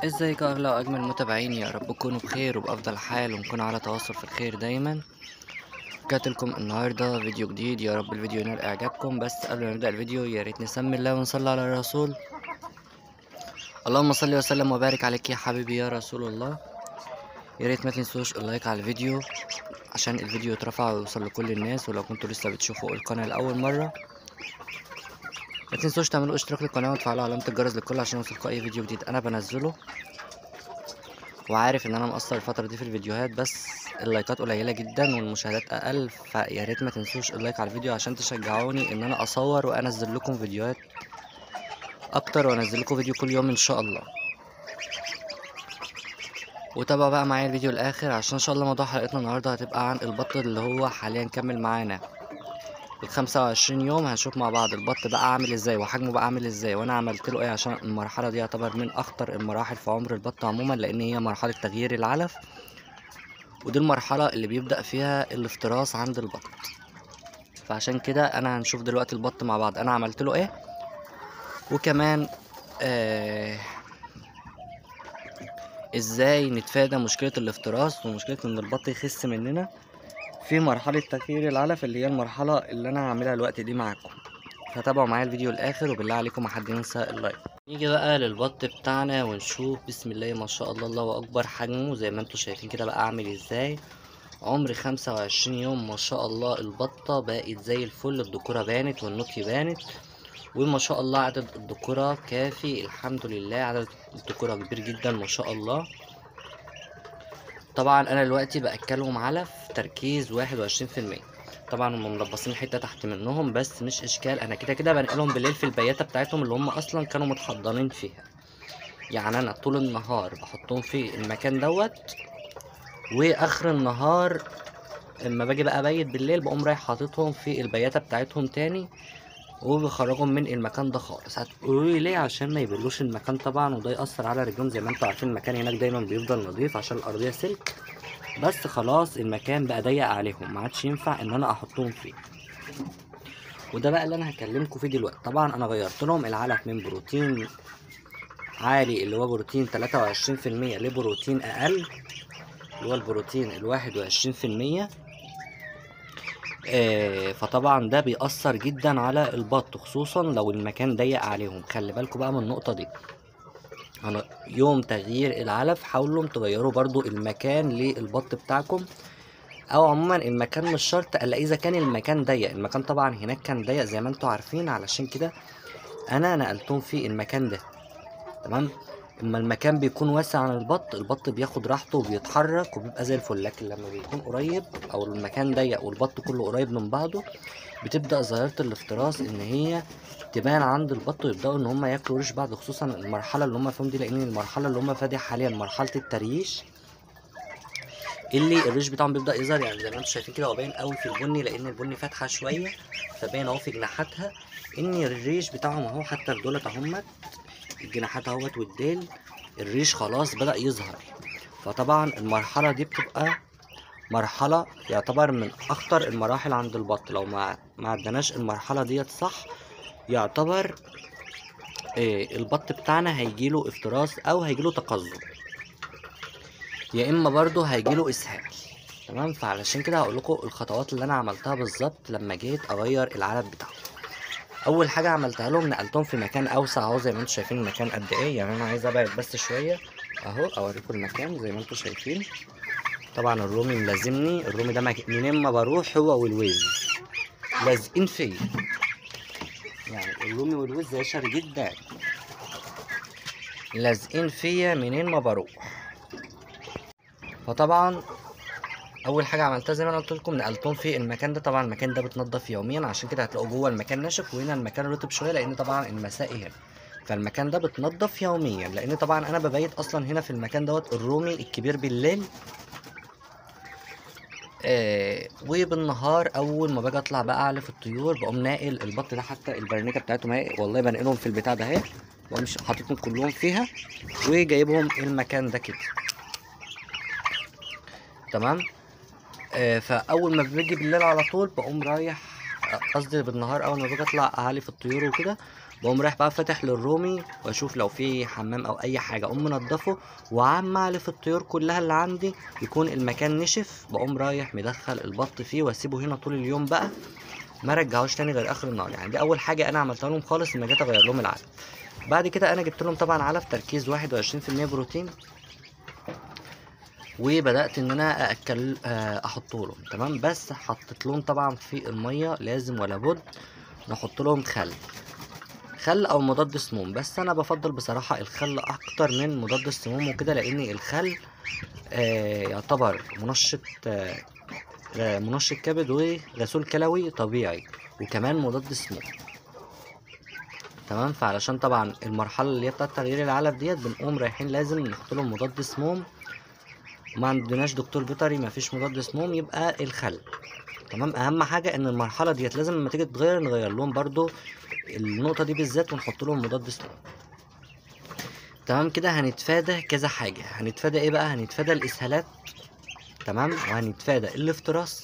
ازيك اغلى واجمل متابعين يا رب تكونوا بخير وبافضل حال ونكون على تواصل في الخير دايما جات لكم النهارده فيديو جديد يا رب الفيديو ينال اعجابكم بس قبل ما نبدا الفيديو يا ريت نسمي الله ونصلي على الرسول اللهم صل وسلم وبارك عليك يا حبيبي يا رسول الله يا ريت ما تنسوش اللايك على الفيديو عشان الفيديو يترفع ويوصل لكل الناس ولو كنتوا لسه بتشوفوا القناه لاول مره ما تنسوش تعملوا اشتراك للقناه وتفعلوا علامه الجرس للكل عشان يوصلكوا اي فيديو جديد انا بنزله وعارف ان انا مقصر الفتره دي في الفيديوهات بس اللايكات قليله جدا والمشاهدات اقل فيا ريت ما تنسوش اللايك على الفيديو عشان تشجعوني ان انا اصور وانزل لكم فيديوهات اكتر وانزل لكم فيديو كل يوم ان شاء الله وتابعوا بقى معايا الفيديو الاخر عشان ان شاء الله موضوع حلقتنا النهارده هتبقى عن البط اللي هو حاليا كمل معانا الخمسة وعشرين يوم هنشوف مع بعض البط بقى عامل ازاي وحجمه بقى عامل ازاي وانا عملت له ايه عشان المرحلة دي يعتبر من اخطر المراحل في عمر البط عموما لان هي مرحلة تغيير العلف ودي المرحلة اللي بيبدأ فيها الافتراس عند البط فعشان كده انا هنشوف دلوقتي البط مع بعض انا عملت له ايه وكمان آه ازاي نتفادى مشكلة الافتراس ومشكلة ان البط يخس مننا في مرحلة تغيير العلف اللي هي المرحلة اللي انا هعملها الوقت دي معاكم فتابعوا معايا الفيديو الاخر وبالله عليكم محد ينسى اللايك نيجي بقى للبط بتاعنا ونشوف بسم الله ما شاء الله الله اكبر حجمه زي ما انتم شايفين كده بقى عامل ازاي عمر خمسة وعشرين يوم ما شاء الله البطة بقت زي الفل الدكورة بانت والنطي بانت وما شاء الله عدد الذكورة كافي الحمد لله عدد الذكورة كبير جدا ما شاء الله طبعا انا دلوقتي باكلهم علف تركيز واحد وعشرين في المية طبعا هم ملبسين حته تحت منهم بس مش اشكال انا كده كده بنقلهم بالليل في البياته بتاعتهم اللي هم اصلا كانوا متحضنين فيها يعني انا طول النهار بحطهم في المكان دوت واخر النهار اما باجي بقى ابيت بالليل بقوم رايح حاططهم في البياته بتاعتهم تاني وبخرجهم من المكان ده خالص هتقولوا لي ليه عشان ما يبلوش المكان طبعا وده يأثر على رجلهم زي ما انتوا عارفين المكان هناك دايما بيفضل نظيف عشان الارضيه سلك بس خلاص المكان بقى ضيق عليهم ما عادش ينفع ان انا احطهم فيه وده بقى اللي انا هكلمكم فيه دلوقتي طبعا انا غيرت لهم العلف من بروتين عالي اللي هو بروتين 23% لبروتين اقل اللي هو البروتين الواحد وعشرين في المية آه فطبعا ده بيأثر جدا على البط خصوصا لو المكان ضيق عليهم خلي بالكوا بقى من النقطة دي أنا يوم تغيير العلف حاولوا تغيروا برضو المكان للبط بتاعكم او عموما المكان مش شرط الا اذا كان المكان ضيق المكان طبعا هناك كان ضيق زي ما انتوا عارفين علشان كده انا نقلتهم في المكان ده تمام اما المكان بيكون واسع عن البط البط بياخد راحته وبيتحرك وبيبقى زي الفل لكن لما بيكون قريب او المكان ضيق والبط كله قريب من بعضه بتبدا ظاهره الافتراس ان هي تبان عند البط ويبداوا ان هم ياكلوا ريش بعض خصوصا المرحله اللي هم فيهم دي لان المرحله اللي هم فيها دي حاليا مرحله التريش اللي الريش بتاعهم بيبدا يظهر يعني زي ما انتم شايفين كده هو باين قوي في البني لان البني فاتحه شويه فباين اهو في جناحاتها ان الريش بتاعهم اهو حتى دولت اهمت الجناحات اهوت والديل الريش خلاص بدأ يظهر فطبعا المرحلة دي بتبقى مرحلة يعتبر من أخطر المراحل عند البط لو ما ما عدناش المرحلة ديت صح يعتبر إيه البط بتاعنا هيجيله افتراس أو هيجيله تقزم يا إما برضه هيجيله إسهال تمام فعلشان كده هقول لكم الخطوات اللي أنا عملتها بالظبط لما جيت أغير العلف بتاعهم اول حاجه عملتها لهم نقلتهم في مكان اوسع اهو زي ما انتم شايفين المكان قد ايه يعني انا عايز ابعد بس شويه اهو اوريكم المكان زي ما انتم شايفين طبعا الرومي ملازمني الرومي ده منين ما بروح هو والوز لازقين فيا يعني الرومي والوز يشر جدا لازقين فيا منين ما بروح فطبعا اول حاجه عملتها زي ما انا قلت لكم نقلتهم في المكان ده طبعا المكان ده بتنضف يوميا عشان كده هتلاقوا جوه المكان ناشف وهنا المكان رطب شويه لان طبعا المساء هنا فالمكان ده بتنضف يوميا لان طبعا انا ببيت اصلا هنا في المكان دوت الرومي الكبير بالليل آه وبالنهار اول ما باجي اطلع بقى اعلف الطيور بقوم ناقل البط ده حتى البرنيكه بتاعتهم اهي والله بنقلهم في البتاع ده اهي بقوم حاططهم كلهم فيها وجايبهم المكان ده كده تمام آه، فاول ما باجي بالليل على طول بقوم رايح قصدي بالنهار اول ما باجي اطلع اعلي في الطيور وكده بقوم رايح بقى فاتح للرومي واشوف لو في حمام او اي حاجه اقوم منضفه وعم اعلف الطيور كلها اللي عندي يكون المكان نشف بقوم رايح مدخل البط فيه واسيبه هنا طول اليوم بقى ما رجعوش تاني غير اخر النهار يعني دي اول حاجه انا عملتها لهم خالص لما جيت اغير لهم العلف بعد كده انا جبت لهم طبعا علف تركيز 21% بروتين وبدات ان انا ااكل آه، احطه لهم تمام بس حطيت لهم طبعا في الميه لازم ولا بد نحط لهم خل خل او مضاد سموم بس انا بفضل بصراحه الخل اكتر من مضاد السموم وكده لان الخل آه يعتبر منشط آه آه، منشط كبد وغسول كلوي طبيعي وكمان مضاد سموم تمام فعلشان طبعا المرحله اللي هي بتاعت تغيير العلف ديت بنقوم رايحين لازم نحط لهم مضاد سموم ما عندناش دكتور بيطري ما فيش مضاد سموم يبقى الخل تمام اهم حاجه ان المرحله ديت لازم لما تيجي تتغير نغير لهم برضو النقطه دي بالذات ونحط لهم مضاد سموم تمام كده هنتفادى كذا حاجه هنتفادى ايه بقى هنتفادى الاسهالات تمام وهنتفادى الافتراس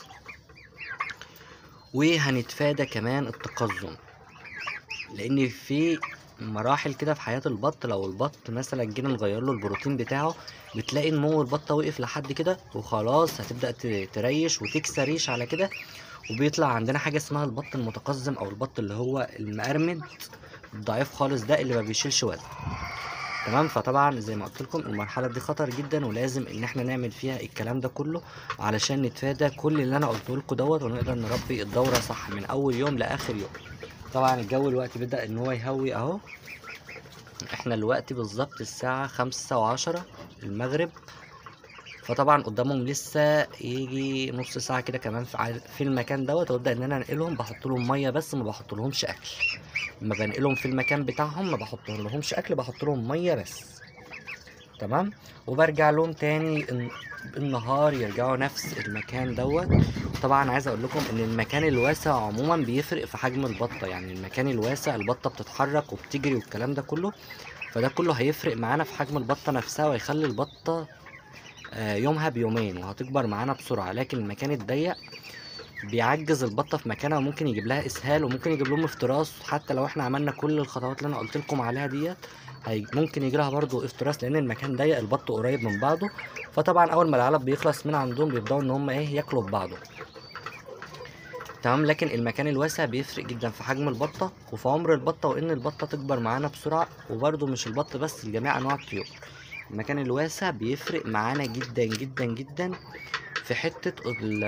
وهنتفادى كمان التقزم لان في مراحل كده في حياة البط لو البط مثلا جينا نغير له البروتين بتاعه بتلاقي نمو البطة وقف لحد كده وخلاص هتبدأ ت- تريش وتكسى ريش على كده وبيطلع عندنا حاجة اسمها البط المتقزم او البط اللي هو المقرمد الضعيف خالص ده اللي ما بيشيلش وزن تمام فطبعا زي ما قلت لكم المرحله دي خطر جدا ولازم ان احنا نعمل فيها الكلام ده كله علشان نتفادى كل اللي انا قلته لكم دوت ونقدر نربي الدوره صح من اول يوم لاخر يوم طبعا الجو الوقت بدأ ان هو يهوي اهو احنا الوقت بالظبط الساعه خمسة وعشرة المغرب فطبعا قدامهم لسه يجي نص ساعه كده كمان في ع- في المكان دوت وابدا ان انا انقلهم بحط لهم ميه بس ما بحط لهمش اكل لما بنقلهم في المكان بتاعهم ما بحط لهمش اكل بحط لهم ميه بس تمام وبرجع لهم تاني الن- النهار يرجعوا نفس المكان دوت طبعا عايز اقول لكم ان المكان الواسع عموما بيفرق في حجم البطه يعني المكان الواسع البطه بتتحرك وبتجري والكلام ده كله فده كله هيفرق معانا في حجم البطه نفسها ويخلي البطه آه، يومها بيومين وهتكبر معانا بسرعه لكن المكان الضيق بيعجز البطه في مكانها وممكن يجيب لها اسهال وممكن يجيب لهم افتراس حتى لو احنا عملنا كل الخطوات اللي انا قلت لكم عليها ديت هي ممكن يجي لها برضه افتراس لان المكان ضيق البط قريب من بعضه فطبعا اول ما العلب بيخلص من عندهم بيبداوا ان هم ايه ياكلوا في بعضه تمام لكن المكان الواسع بيفرق جدا في حجم البطه وفي عمر البطه وان البطه تكبر معانا بسرعه وبرضه مش البط بس لجميع انواع الطيور المكان الواسع بيفرق معانا جدا جدا جدا في حته ال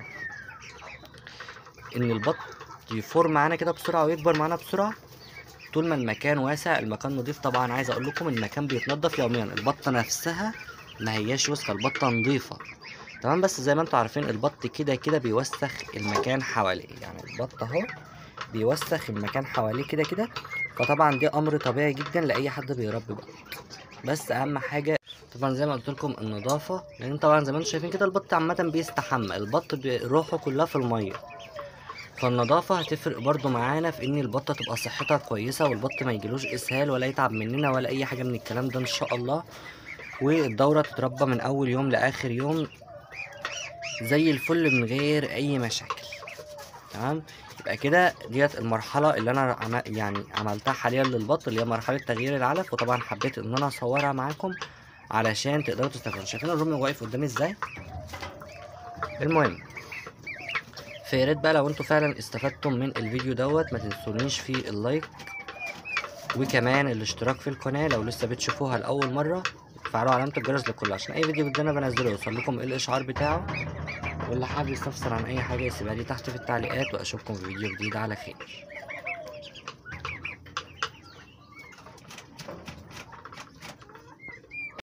ان البط يفور معانا كده بسرعه ويكبر معانا بسرعه طول ما المكان واسع المكان نضيف طبعا عايز اقول لكم المكان بيتنضف يوميا البطه نفسها ما هياش وسخه البطه نظيفه تمام بس زي ما انتوا عارفين البط كده كده بيوسخ المكان حواليه يعني البط اهو بيوسخ المكان حواليه كده كده فطبعا دي امر طبيعي جدا لاي حد بيربي بط بس اهم حاجه طبعا زي ما قلت لكم النظافه لان طبعا زي ما انتم شايفين كده البط عامه بيستحمى البط بي- روحه كلها في الميه فالنظافة هتفرق برضو معانا في ان البطة تبقى صحتها كويسة والبط ما يجيلوش اسهال ولا يتعب مننا ولا اي حاجة من الكلام ده ان شاء الله والدورة تتربى من اول يوم لاخر يوم زي الفل من غير اي مشاكل تمام يبقى كده ديت المرحلة اللي انا عم... يعني عملتها حاليا للبط اللي هي مرحلة تغيير العلف وطبعا حبيت ان انا اصورها معاكم علشان تقدروا تستفادوا شايفين الرومي واقف قدامي ازاي المهم فيا ريت بقى لو انتوا فعلا استفدتم من الفيديو دوت ما تنسونيش في اللايك وكمان الاشتراك في القناة لو لسه بتشوفوها لأول مرة فعلوا علامة الجرس لكل عشان أي فيديو جديد أنا بنزله يوصل لكم الإشعار بتاعه واللي حابب يستفسر عن أي حاجة يسيبها لي تحت في التعليقات وأشوفكم في فيديو جديد على خير